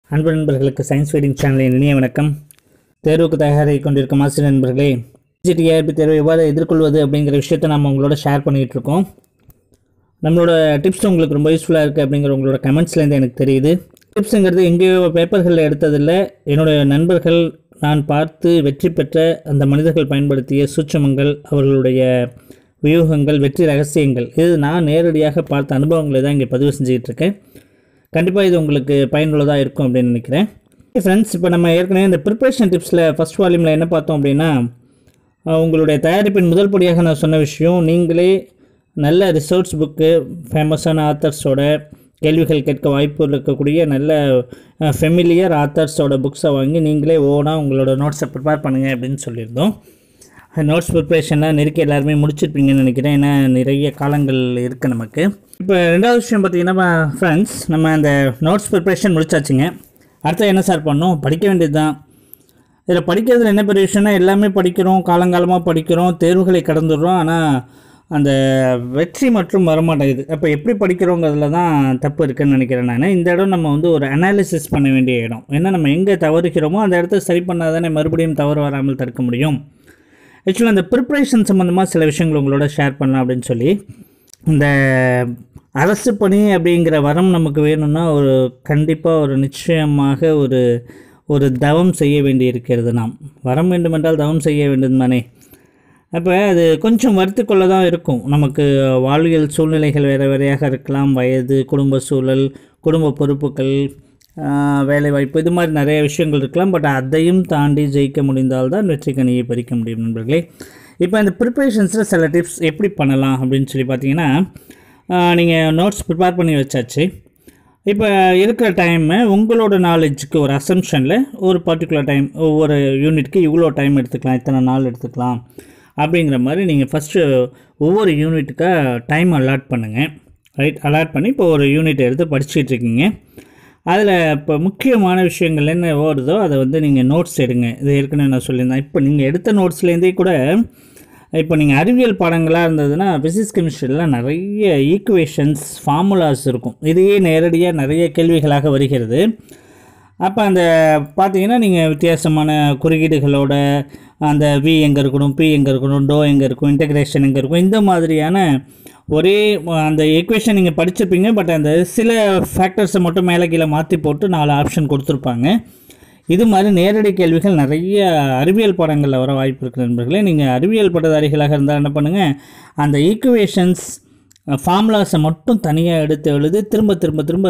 அன்பு நண்பர்களுக்கு science feeding சேனலின் இனிய வணக்கம் தேர்வுக்கு தயாராகி கொண்டிருக்கும் ஆசிரியர் நண்பர்களே ஜிடிஆர்பி தேர்வை எவ்வாறு எதிர்கொள்வது அப்படிங்கிற விஷயத்தை நம்ம உங்களோட ஷேர் பண்ணிகிட்டு இருக்கோம் நம்மளோட டிப்ஸ் உங்களுக்கு ரொம்ப யூஸ்ஃபுல்லாக இருக்குது அப்படிங்கிற உங்களோட கமெண்ட்ஸ்லேருந்து எனக்கு தெரியுது டிப்ஸுங்கிறது எங்கேயோ பேப்பர்களில் எடுத்ததில்லை என்னுடைய நண்பர்கள் நான் பார்த்து வெற்றி பெற்ற அந்த மனிதர்கள் பயன்படுத்திய சூட்சமங்கள் அவர்களுடைய வியூகங்கள் வெற்றி ரகசியங்கள் இது நான் நேரடியாக பார்த்த அனுபவங்களை தான் இங்கே பதிவு செஞ்சுக்கிட்டு இருக்கேன் கண்டிப்பாக இது உங்களுக்கு பயனுள்ளதாக இருக்கும் அப்படின்னு நினைக்கிறேன் ஃப்ரெண்ட்ஸ் இப்போ நம்ம ஏற்கனவே இந்த ப்ரிப்ரேஷன் டிப்ஸில் ஃபஸ்ட் வால்யூமில் என்ன பார்த்தோம் அப்படின்னா அஹ், உங்களுடைய தயாரிப்பின் முதல் படியாக நான் சொன்ன விஷயம் நீங்களே நல்ல ரிசர்ச் புக்கு ஃபேமஸான ஆத்தர்ஸோட கேள்விகள் கேட்க வாய்ப்பு இருக்கக்கூடிய நல்ல ஃபெமிலியர் ஆத்தர்ஸோட புக்ஸை வாங்கி நீங்களே ஓனாக உங்களோட நோட்ஸை ப்ரிப்பேர் பண்ணுங்கள் அப்படின்னு சொல்லியிருந்தோம் நோட்ஸ் ப்ரிப்ரேஷன்லாம் நெருக்கி எல்லாருமே முடிச்சிருப்பீங்கன்னு நினைக்கிறேன் ஏன்னா நிறைய காலங்கள் இருக்குது நமக்கு இப்போ ரெண்டாவது விஷயம் பார்த்தீங்கன்னா ஃப்ரெண்ட்ஸ் நம்ம அந்த நோட்ஸ் ப்ரிப்ரேஷன் முடிச்சாச்சுங்க அடுத்து என்ன சார் பண்ணோம் படிக்க வேண்டியது தான் இதில் படிக்கிறதுல என்ன பெரிய விஷயம்னா எல்லாமே படிக்கிறோம் காலங்காலமாக படிக்கிறோம் தேர்வுகளை கடந்துடுறோம் ஆனால் அந்த வெற்றி மற்றும் வரமாட்டேங்குது அப்போ எப்படி படிக்கிறோங்கிறதுல தான் தப்பு இருக்குன்னு நினைக்கிறேன் நான் இந்த இடம் நம்ம வந்து ஒரு அனாலிசிஸ் பண்ண வேண்டிய இடம் ஏன்னா நம்ம எங்கே தவறுகிறோமோ அந்த இடத்த சரி பண்ணால் தானே மறுபடியும் தவறு வராமல் தடுக்க முடியும் ஆக்சுவலாக அந்த ப்ரிப்ரேஷன் சம்மந்தமாக சில விஷயங்கள் உங்களோட ஷேர் பண்ணலாம் அப்படின்னு சொல்லி இந்த அரசு பணி அப்படிங்கிற வரம் நமக்கு வேணும்னா ஒரு கண்டிப்பாக ஒரு நிச்சயமாக ஒரு ஒரு தவம் செய்ய வேண்டி இருக்கிறது நாம் வரம் வேண்டுமென்றால் தவம் செய்ய வேண்டும் தானே அப்போ அது கொஞ்சம் வருத்திக்கொள்ள தான் இருக்கும் நமக்கு வாழ்வியல் சூழ்நிலைகள் வேறு வேறையாக இருக்கலாம் வயது குடும்ப சூழல் குடும்ப பொறுப்புகள் ஆஹ், வேலைவாய்ப்பு இது மாதிரி நிறைய விஷயங்கள் இருக்கலாம் பட் அதையும் தாண்டி ஜெயிக்க முடிந்தால்தான் வெற்றி கனியை பறிக்க முடியும் நண்பர்களே இப்போ இந்த ப்ரிப்பரேஷன்ஸில் சில டிப்ஸ் எப்படி பண்ணலாம் அப்படின்னு சொல்லி பார்த்தீங்கன்னா நீங்கள் நோட்ஸ் ப்ரிப்பேர் பண்ணி வச்சாச்சு இப்போ இருக்கிற டைமு உங்களோட நாலேஜுக்கு ஒரு அசம்ஷனில் ஒரு பர்டிகுலர் டைம் ஒவ்வொரு யூனிட்க்கு இவ்வளோ டைம் எடுத்துக்கலாம் இத்தனை நாள் எடுத்துக்கலாம் அப்படிங்கிற மாதிரி நீங்கள் ஃபஸ்ட்டு ஒவ்வொரு யூனிட்டுக்காக டைம் அலாட் பண்ணுங்கள் ரைட் அலாட் பண்ணி இப்போ ஒரு யூனிட் எடுத்து படிச்சுட்டு இருக்கீங்க அதில் இப்போ முக்கியமான விஷயங்கள் என்ன ஓடுதோ அதை வந்து நீங்கள் நோட்ஸ் எடுங்க இது ஏற்கனவே நான் சொல்லியிருந்தேன் இப்போ நீங்கள் எடுத்த நோட்ஸ்லேருந்தே கூட இப்போ நீங்கள் அறிவியல் பாடங்களாக இருந்ததுன்னா ஃபிசிக்ஸ் கெமிஸ்ட்ரியில் நிறைய ஈக்குவேஷன்ஸ் ஃபார்முலாஸ் இருக்கும் இதையே நேரடியாக நிறைய கேள்விகளாக வருகிறது அப்போ அந்த பார்த்தீங்கன்னா நீங்கள் வித்தியாசமான குறியீடுகளோட அந்த வி எங்கே இருக்கணும் பி எங்கே இருக்கணும் டோ எங்கே இருக்கும் இன்டகிரேஷன் எங்கே இருக்கும் இந்த மாதிரியான ஒரே அந்த ஈக்குவேஷன் நீங்கள் படிச்சிருப்பீங்க பட் அந்த சில ஃபேக்டர்ஸை மட்டும் மேலே கீழே மாற்றி போட்டு நாலு ஆப்ஷன் கொடுத்துருப்பாங்க இது மாதிரி நேரடி கேள்விகள் நிறைய அறிவியல் பாடங்களில் வர வாய்ப்பு இருக்குது நண்பர்களே நீங்கள் அறிவியல் பட்டதாரிகளாக இருந்தால் என்ன பண்ணுங்கள் அந்த ஈக்குவேஷன்ஸ் ஃபார்முலாஸை மட்டும் தனியாக எடுத்து எழுதி திரும்ப திரும்ப திரும்ப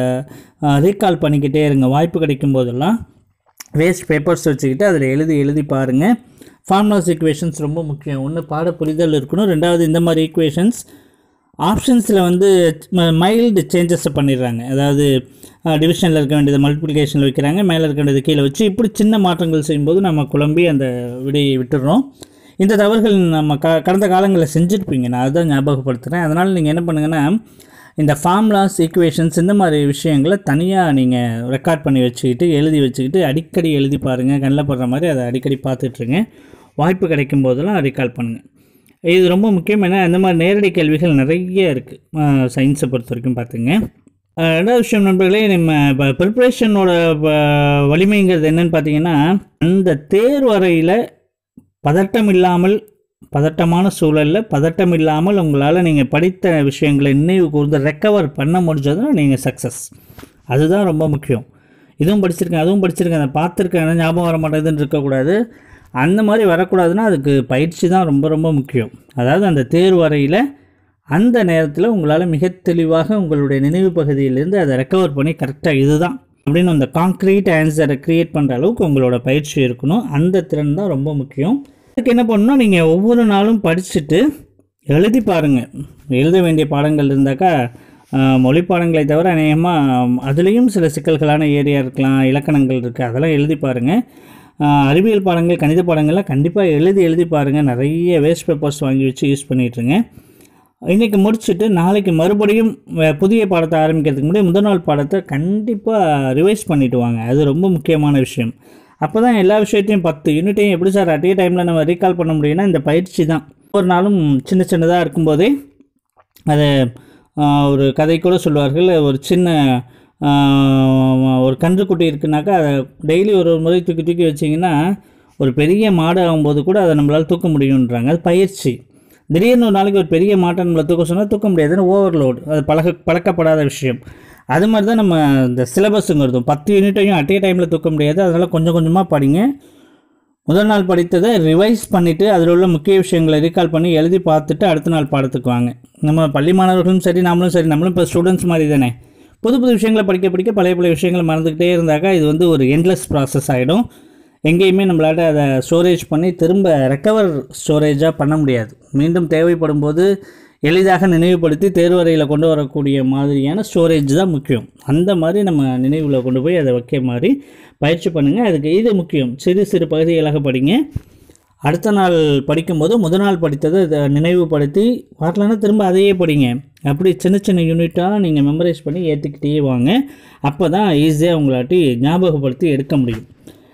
ரீகால் பண்ணிக்கிட்டே இருங்க வாய்ப்பு கிடைக்கும் போதெல்லாம் வேஸ்ட் பேப்பர்ஸ் வச்சுக்கிட்டு அதில் எழுதி எழுதி பாருங்கள் ஃபார்முலாஸ் ஈக்குவேஷன்ஸ் ரொம்ப முக்கியம் ஒன்று பாட புரிதல் இருக்கணும் ரெண்டாவது இந்த மாதிரி ஈக்குவேஷன்ஸ் ஆப்ஷன்ஸில் வந்து மைல்டு சேஞ்சஸை பண்ணிடுறாங்க அதாவது டிவிஷனில் இருக்க வேண்டியது மல்டிப்ளிகேஷனில் வைக்கிறாங்க மேலே இருக்க வேண்டியது கீழே வச்சு இப்படி சின்ன மாற்றங்கள் செய்யும்போது நம்ம குழம்பி அந்த விடையை விட்டுடுறோம் இந்த தவறுகள் நம்ம க கடந்த காலங்களில் செஞ்சுருப்பீங்க நான் அதுதான் ஞாபகப்படுத்துகிறேன் அதனால் நீங்கள் என்ன பண்ணுங்கன்னா இந்த ஃபார்முலாஸ் ஈக்குவேஷன்ஸ் இந்த மாதிரி விஷயங்களை தனியாக நீங்கள் ரெக்கார்ட் பண்ணி வச்சுக்கிட்டு எழுதி வச்சுக்கிட்டு அடிக்கடி எழுதி பாருங்கள் கண்ணில் படுற மாதிரி அதை அடிக்கடி பார்த்துட்ருங்க வாய்ப்பு கிடைக்கும் போதெல்லாம் ரீகால் பண்ணுங்கள் இது ரொம்ப முக்கியம் ஏன்னா இந்த மாதிரி நேரடி கேள்விகள் நிறைய இருக்குது சயின்ஸை பொறுத்த வரைக்கும் பார்த்துங்க அஹ் ரெண்டாவது விஷயம் நண்பர்களே நம்ம இப்போ ப்ரிப்ரேஷனோட வலிமைங்கிறது என்னன்னு பார்த்தீங்கன்னா அந்த தேர்வறையில் பதட்டம் இல்லாமல் பதட்டமான சூழலில் பதட்டம் இல்லாமல் உங்களால் நீங்கள் படித்த விஷயங்களை நினைவு கூர்ந்து ரெக்கவர் பண்ண முடிஞ்சதுன்னா நீங்கள் சக்ஸஸ் அதுதான் ரொம்ப முக்கியம் இதுவும் படிச்சிருக்கேன் அதுவும் படிச்சிருக்கேன் அதை பார்த்துருக்கேன் ஆனால் ஞாபகம் வர மாட்டேங்குதுன்னு இருக்கக்கூடாது அந்த மாதிரி வரக்கூடாதுன்னா அதுக்கு பயிற்சி தான் ரொம்ப ரொம்ப முக்கியம் அதாவது அந்த தேர்வறையில் அந்த நேரத்தில் உங்களால் மிக தெளிவாக உங்களுடைய நினைவு பகுதியிலேருந்து அதை ரெக்கவர் பண்ணி கரெக்டாக இதுதான் அப்படின்னு அந்த காங்க்ரீட் ஆன்சரை க்ரியேட் பண்ணுற அளவுக்கு உங்களோட பயிற்சி இருக்கணும் அந்த திறன் தான் ரொம்ப முக்கியம் அதுக்கு என்ன பண்ணணும் நீங்கள் ஒவ்வொரு நாளும் படிச்சுட்டு எழுதி பாருங்கள் எழுத வேண்டிய பாடங்கள் இருந்தாக்கா ஆஹ், மொழி பாடங்களை தவிர அநேகமாக அதுலேயும் சில சிக்கல்களான ஏரியா இருக்கலாம் இலக்கணங்கள் இருக்குது அதெல்லாம் எழுதி பாருங்கள் ஆஹ், அறிவியல் பாடங்கள் கணித பாடங்கள்லாம் கண்டிப்பாக எழுதி எழுதி பாருங்கள் நிறைய வேஸ்ட் பேப்பர்ஸ் வாங்கி வச்சு யூஸ் பண்ணிகிட்ருங்க இன்றைக்கி முடிச்சுட்டு நாளைக்கு மறுபடியும் வே- புதிய பாடத்தை ஆரம்பிக்கிறதுக்கு முன்னாடி முதல் நாள் பாடத்தை கண்டிப்பாக ரிவைஸ் பண்ணிட்டு வாங்க அது ரொம்ப முக்கியமான விஷயம் அப்போ தான் எல்லா விஷயத்தையும் பத்து யூனிட்டையும் எப்படி சார் அட்டே டைமில் நம்ம ரீகால் பண்ண முடியும்னா இந்த பயிற்சி தான் ஒரு நாளும் சின்ன சின்னதாக இருக்கும்போதே அதை ஆஹ், ஒரு கதை கூட சொல்லுவார்கள் ஒரு சின்ன ஆஹ், ஒரு கன்றுக்குட்டி இருக்குனாக்கா அதை டெய்லி ஒரு ஒரு முறை தூக்கி தூக்கி வச்சிங்கன்னா ஒரு பெரிய மாடு ஆகும்போது கூட அதை நம்மளால் தூக்க முடியுன்றாங்க அது பயிற்சி திடீர்னு ஒரு நாளைக்கு ஒரு பெரிய மாட்டை நம்மளை தூக்க சொன்னால் தூக்க முடியாதுன்னு ஓவர்லோடு அது பழக பழக்கப்படாத விஷயம் அது மாதிரி தான் நம்ம இந்த சிலபஸுங்கிறது பத்து யூனிட்டையும் அட்டே டைமில் தூக்க முடியாது அதனால் கொஞ்சம் கொஞ்சமாக படிங்க முதல் நாள் படித்ததை ரிவைஸ் பண்ணிவிட்டு அதில் உள்ள முக்கிய விஷயங்களை ரீகால் பண்ணி எழுதி பார்த்துட்டு அடுத்த நாள் பாடத்துக்கு வாங்க நம்ம பள்ளி மாணவர்களும் சரி நம்மளும் சரி நம்மளும் இப்போ ஸ்டூடெண்ட்ஸ் மாதிரி தானே புது புது விஷயங்களை படிக்க படிக்க பழைய பழைய விஷயங்களை மறந்துக்கிட்டே இருந்தாக்கா இது வந்து ஒரு எண்ட்லெஸ் ப்ராசஸ் ஆகிடும் எங்கேயுமே நம்மளால் அதை ஸ்டோரேஜ் பண்ணி திரும்ப ரெக்கவர் ஸ்டோரேஜாக பண்ண முடியாது மீண்டும் தேவைப்படும் போது எளிதாக நினைவுபடுத்தி தேர்வறையில் கொண்டு வரக்கூடிய மாதிரியான ஸ்டோரேஜ் தான் முக்கியம் அந்த மாதிரி நம்ம நினைவில் கொண்டு போய் அதை வைக்க மாதிரி பயிற்சி பண்ணுங்கள் அதுக்கு இது முக்கியம் சிறு சிறு பகுதிகளாக படிங்க அடுத்த நாள் படிக்கும்போது முதல் நாள் படித்ததை இதை நினைவுபடுத்தி வரலன்னா திரும்ப அதையே படிங்க அப்படி சின்ன சின்ன யூனிட்டாக நீங்கள் மெமரைஸ் பண்ணி ஏற்றிக்கிட்டே வாங்க அப்போ தான் ஈஸியாக உங்களாட்டி ஞாபகப்படுத்தி எடுக்க முடியும்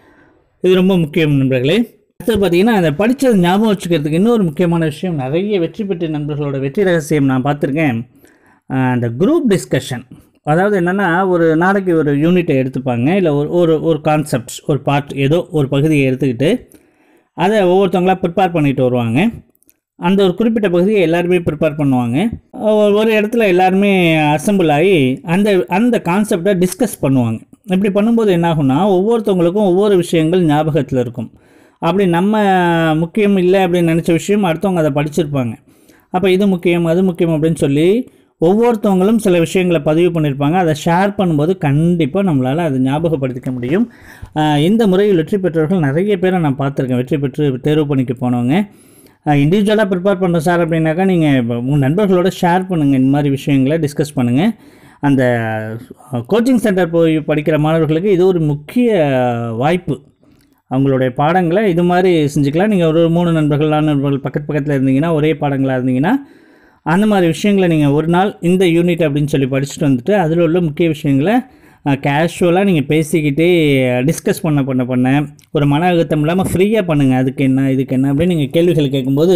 இது ரொம்ப முக்கியம் நண்பர்களே அடுத்து பார்த்தீங்கன்னா அந்த படித்தது ஞாபகம் வச்சுக்கிறதுக்கு இன்னொரு முக்கியமான விஷயம் நிறைய வெற்றி பெற்ற நண்பர்களோட வெற்றி ரகசியம் நான் பார்த்துருக்கேன் ஆஹ் அந்த குரூப் டிஸ்கஷன் அதாவது என்னென்னா ஒரு நாளைக்கு ஒரு யூனிட்டை எடுத்துப்பாங்க இல்லை ஒரு ஒரு ஒரு கான்செப்ட்ஸ் ஒரு பார்ட் ஏதோ ஒரு பகுதியை எடுத்துக்கிட்டு அதை ஒவ்வொருத்தவங்களா ப்ரிப்பேர் பண்ணிட்டு வருவாங்க அந்த ஒரு குறிப்பிட்ட பகுதியை எல்லாருமே ப்ரிப்பேர் பண்ணுவாங்க ஒரு- ஒரு இடத்துல எல்லாருமே அசம்பிள் ஆகி அந்த அந்த கான்செப்டை டிஸ்கஸ் பண்ணுவாங்க இப்படி பண்ணும்போது என்னாகும்னா ஒவ்வொருத்தவங்களுக்கும் ஒவ்வொரு விஷயங்கள் ஞாபகத்தில் இருக்கும் அப்படி நம்ம முக்கியம் இல்லை அப்படின்னு நினச்ச விஷயம் அடுத்தவங்க அதை படிச்சிருப்பாங்க அப்போ இது முக்கியம் அது முக்கியம் அப்படின்னு சொல்லி ஒவ்வொருத்தவங்களும் சில விஷயங்களை பதிவு பண்ணியிருப்பாங்க அதை ஷேர் பண்ணும்போது கண்டிப்பாக நம்மளால் அதை ஞாபகப்படுத்திக்க முடியும் ஆஹ் இந்த முறையில் வெற்றி பெற்றவர்கள் நிறைய பேரை நான் பார்த்துருக்கேன் வெற்றி பெற்று தேர்வு பணிக்கு போனவங்க இண்டிவிஜுவலாக ப்ரிப்பேர் பண்ணுறோம் சார் அப்படின்னாக்கா நீங்கள் உங்கள் நண்பர்களோட ஷேர் பண்ணுங்கள் இந்த மாதிரி விஷயங்களை டிஸ்கஸ் பண்ணுங்கள் அந்த கோச்சிங் சென்டர் போய் படிக்கிற மாணவர்களுக்கு இது ஒரு முக்கிய வாய்ப்பு அவங்களுடைய பாடங்களை இது மாதிரி செஞ்சுக்கலாம் நீங்கள் ஒரு மூணு நண்பர்கள் நாலு நண்பர்கள் பக்கத்து பக்கத்தில் இருந்தீங்கன்னா ஒரே பாடங்களாக இருந்தீங்கன்னா அந்த மாதிரி விஷயங்களை நீங்கள் ஒரு நாள் இந்த யூனிட் அப்படின்னு சொல்லி படிச்சுட்டு வந்துட்டு அதில் உள்ள முக்கிய விஷயங்களை கேஷுவலாக நீங்கள் பேசிக்கிட்டே டிஸ்கஸ் பண்ண பண்ண பண்ண ஒரு மன அழுத்தம் இல்லாமல் ஃப்ரீயாக பண்ணுங்கள் அதுக்கு என்ன இதுக்கு என்ன அப்படின்னு நீங்கள் கேள்விகள் கேட்கும்போது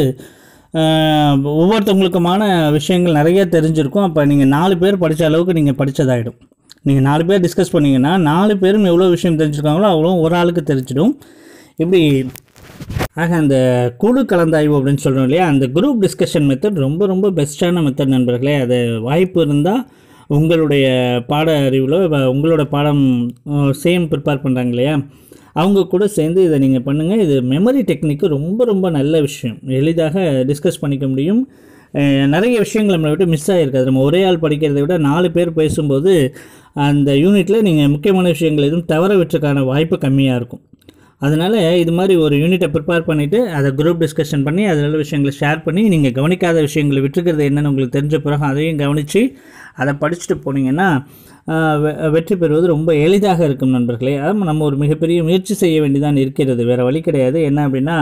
ஆஹ், ஒவ்வொருத்தவங்களுக்குமான விஷயங்கள் நிறைய தெரிஞ்சிருக்கும் அப்போ நீங்கள் நாலு பேர் படித்த அளவுக்கு நீங்கள் படித்ததாயிடும் நீங்கள் நாலு பேர் டிஸ்கஸ் பண்ணீங்கன்னா நாலு பேரும் எவ்வளோ விஷயம் தெரிஞ்சிருக்காங்களோ அவ்வளோ ஒரு ஆளுக்கு தெரிஞ்சிடும் இப்படி ஆக அந்த குழு கலந்தாய்வு அப்படின்னு சொல்கிறோம் இல்லையா அந்த குரூப் டிஸ்கஷன் மெத்தட் ரொம்ப ரொம்ப பெஸ்ட்டான மெத்தட் நண்பர்களே அது வாய்ப்பு இருந்தால் உங்களுடைய பாட அறிவில் உங்களோட பாடம் சேம் ப்ரிப்பேர் பண்ணுறாங்க இல்லையா அவங்க கூட சேர்ந்து இதை நீங்கள் பண்ணுங்கள் இது மெமரி டெக்னிக்கு ரொம்ப ரொம்ப நல்ல விஷயம் எளிதாக டிஸ்கஸ் பண்ணிக்க முடியும் அஹ் நிறைய விஷயங்கள் நம்மளை விட்டு மிஸ் ஆகிருக்காது நம்ம ஒரே ஆள் படிக்கிறதை விட நாலு பேர் பேசும்போது அந்த யூனிட்டில் நீங்கள் முக்கியமான விஷயங்கள் எதுவும் தவற விட்டுறதுக்கான வாய்ப்பு கம்மியாக இருக்கும் அதனால் இது மாதிரி ஒரு யூனிட்டை ப்ரிப்பேர் பண்ணிவிட்டு அதை குரூப் டிஸ்கஷன் பண்ணி அதில் உள்ள விஷயங்களை ஷேர் பண்ணி நீங்கள் கவனிக்காத விஷயங்களை விட்டுருக்கிறது என்னென்னு உங்களுக்கு தெரிஞ்ச பிறகு அதையும் கவனித்து அதை படிச்சுட்டு போனீங்கன்னா ஆஹ், வெ- வெற்றி பெறுவது ரொம்ப எளிதாக இருக்கும் நண்பர்களே அதான் நம்ம ஒரு மிகப்பெரிய முயற்சி செய்ய வேண்டியதான் இருக்கிறது வேறு வழி கிடையாது என்ன அப்படின்னா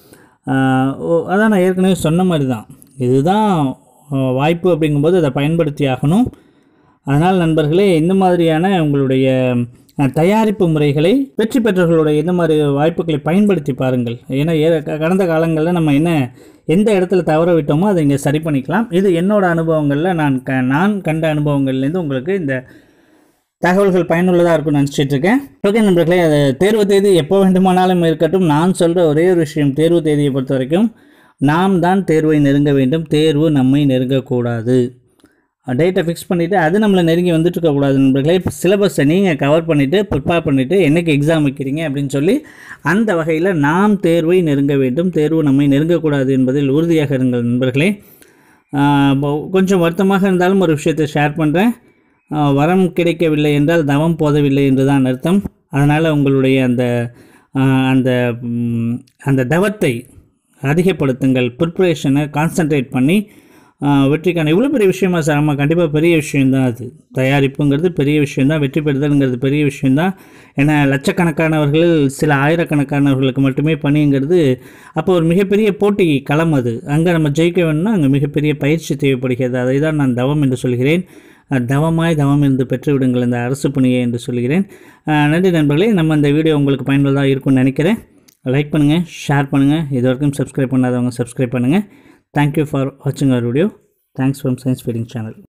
ஆஹ், ஓ- அதான் நான் ஏற்கனவே சொன்ன மாதிரி தான் இதுதான் ஆஹ், வாய்ப்பு அப்படிங்கும்போது அதை பயன்படுத்தி ஆகணும் அதனால் நண்பர்களே இந்த மாதிரியான உங்களுடைய அஹ், தயாரிப்பு முறைகளை வெற்றி பெற்றவர்களுடைய இந்த மாதிரி வாய்ப்புகளை பயன்படுத்தி பாருங்கள் ஏன்னா ஏ- க- கடந்த காலங்களில் நம்ம என்ன எந்த இடத்துல தவற விட்டோமோ அதை இங்கே சரி பண்ணிக்கலாம் இது என்னோட அனுபவங்களில் நான் க நான் கண்ட அனுபவங்கள்லேருந்து உங்களுக்கு இந்த தகவல்கள் பயனுள்ளதாக இருக்கும்னு நினச்சிட்டு இருக்கேன் ஓகே நண்பர்களே அது தேர்வு தேதி எப்போ வேண்டுமானாலும் இருக்கட்டும் நான் சொல்கிற ஒரே ஒரு விஷயம் தேர்வு தேதியை பொறுத்த வரைக்கும் நாம் தான் தேர்வை நெருங்க வேண்டும் தேர்வு நம்மை நெருங்கக்கூடாது டேட்டை ஃபிக்ஸ் பண்ணிவிட்டு அது நம்மளை நெருங்கி வந்துட்டு இருக்கக்கூடாது நண்பர்களே இப்போ சிலபஸை நீங்கள் கவர் பண்ணிவிட்டு ப்ரிப்பேர் பண்ணிவிட்டு என்னைக்கு எக்ஸாம் வைக்கிறீங்க அப்படின்னு சொல்லி அந்த வகையில் நாம் தேர்வை நெருங்க வேண்டும் தேர்வு நம்மை நெருங்கக்கூடாது என்பதில் உறுதியாக இருங்கள் நண்பர்களே ஆஹ் இப்போ கொஞ்சம் வருத்தமாக இருந்தாலும் ஒரு விஷயத்தை ஷேர் பண்ணுறேன் வரம் கிடைக்கவில்லை என்றால் தவம் போதவில்லை என்று தான் அர்த்தம் அதனால் உங்களுடைய அந்த ஆஹ் அந்த ம், அந்த தவத்தை அதிகப்படுத்துங்கள் ப்ரிப்ரேஷனை கான்சென்ட்ரேட் பண்ணி ஆஹ் வெற்றிக்கான இவ்வளோ பெரிய விஷயமா சார் ஆமாம் கண்டிப்பாக பெரிய விஷயம்தான் அது தயாரிப்புங்கிறது பெரிய விஷயம்தான் வெற்றி பெறுதல்ங்கிறது பெரிய விஷயம்தான் ஏன்னா லட்சக்கணக்கானவர்கள் சில ஆயிரக்கணக்கானவர்களுக்கு மட்டுமே பணிங்கிறது அப்போ ஒரு மிகப்பெரிய போட்டி களம் அது அங்கே நம்ம ஜெயிக்க வேணும்னா அங்கே மிகப்பெரிய பயிற்சி தேவைப்படுகிறது அதை தான் நான் தவம் என்று சொல்கிறேன் அஹ் தவமாய் தவம் இருந்து பெற்றுவிடுங்கள் இந்த அரசு பணியை என்று சொல்கிறேன் அஹ் நன்றி நண்பர்களே நம்ம இந்த வீடியோ உங்களுக்கு பயனுள்ளதாக இருக்கும்னு நினைக்கிறேன் லைக் பண்ணுங்கள் ஷேர் பண்ணுங்கள் இது வரைக்கும் சப்ஸ்கிரைப் பண்ணாதவங்க சப்ஸ்கிரைப் பண்ணுங்கள் தேங்க்யூ ஃபார் வாட்சிங் our video thanks from science feeding channel